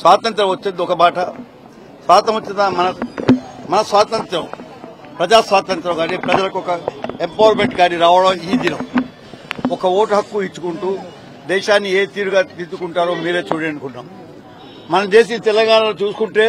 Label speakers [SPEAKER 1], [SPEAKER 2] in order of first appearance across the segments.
[SPEAKER 1] స్వాతంత్రం వచ్చింది ఒక మాట స్వాతంత్రం వచ్చిన మన మన స్వాతంత్రం ప్రజా స్వాతంత్రం కానీ ప్రజలకు ఒక ఎంపవర్మెంట్ కానీ రావడం ఈ దినం ఒక ఓటు హక్కు ఇచ్చుకుంటూ దేశాన్ని ఏ తీరుగా దిద్దుకుంటారో మీరే చూడండి అనుకుంటాం మనం చేసి తెలంగాణలో చూసుకుంటే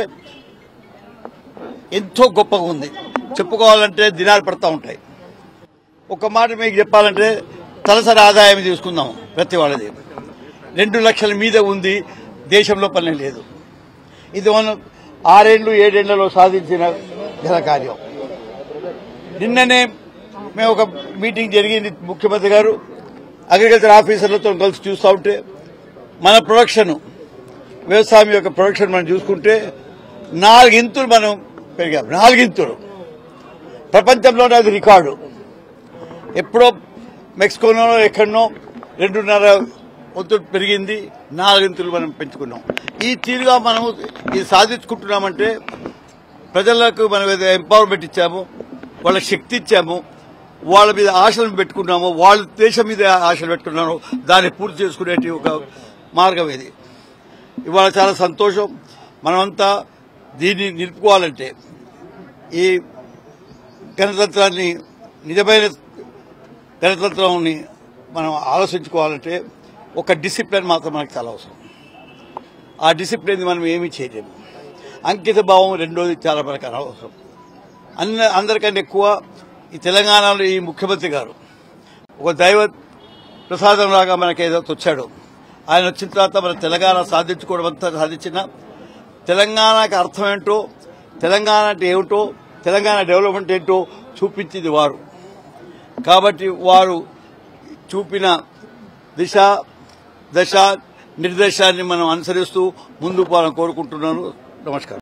[SPEAKER 1] ఎంతో గొప్పగా ఉంది చెప్పుకోవాలంటే దినాలు పడతా ఉంటాయి ఒక మాట మీకు చెప్పాలంటే తలసరి ఆదాయం తీసుకుందాం ప్రతి వాళ్ళది రెండు లక్షల మీద ఉంది దేశంలో పని లేదు ఇది మనం ఆరేళ్లు ఏడేళ్లలో సాధించిన ఘన కార్యం నిన్ననే మేము ఒక మీటింగ్ జరిగింది ముఖ్యమంత్రి గారు అగ్రికల్చర్ ఆఫీసర్లతో కలిసి చూస్తూ ఉంటే మన ప్రొడక్షన్ వ్యవసాయం యొక్క ప్రొడక్షన్ మనం చూసుకుంటే నాలుగింతులు మనం పెరిగాం నాలుగింతులు ప్రపంచంలోనే అది రికార్డు ఎప్పుడో మెక్సికోనో ఎక్కడనో రెండున్నర వంతు పెరిగింది నాలుగింతులు మనం పెంచుకున్నాం ఈ తీరుగా మనం ఇది సాధించుకుంటున్నామంటే ప్రజలకు మనం ఏదో ఎంపవర్మెంట్ ఇచ్చాము వాళ్ళకి శక్తి ఇచ్చాము వాళ్ళ మీద ఆశలు పెట్టుకున్నాము వాళ్ళ దేశం మీద ఆశలు పెట్టుకున్నాము దాన్ని పూర్తి చేసుకునే ఒక మార్గం ఇది ఇవాళ చాలా సంతోషం మనమంతా దీన్ని నిలుపుకోవాలంటే ఈ గణతంత్రాన్ని నిజమైన గణతంత్రాన్ని మనం ఆలోచించుకోవాలంటే ఒక డిసిప్లిన్ మాత్రం మనకు చాలా అవసరం ఆ డిసిప్లిన్ మనం ఏమీ చేయలేము అంకిత భావం రెండోది చాలా మనకు అవసరం అన్న అందరికంటే ఎక్కువ ఈ తెలంగాణలో ఈ ముఖ్యమంత్రి గారు ఒక దైవ ప్రసాదం లాగా మనకి ఏదో వచ్చాడు ఆయన వచ్చిన తర్వాత మన తెలంగాణ సాధించుకోవడం అంతా సాధించిన తెలంగాణకి అర్థం ఏంటో తెలంగాణ అంటే ఏమిటో తెలంగాణ డెవలప్మెంట్ ఏంటో చూపించింది వారు కాబట్టి వారు చూపిన దిశ దశ నిర్దేశాన్ని మనం అనుసరిస్తూ ముందుకు పోవాలని కోరుకుంటున్నాను నమస్కారం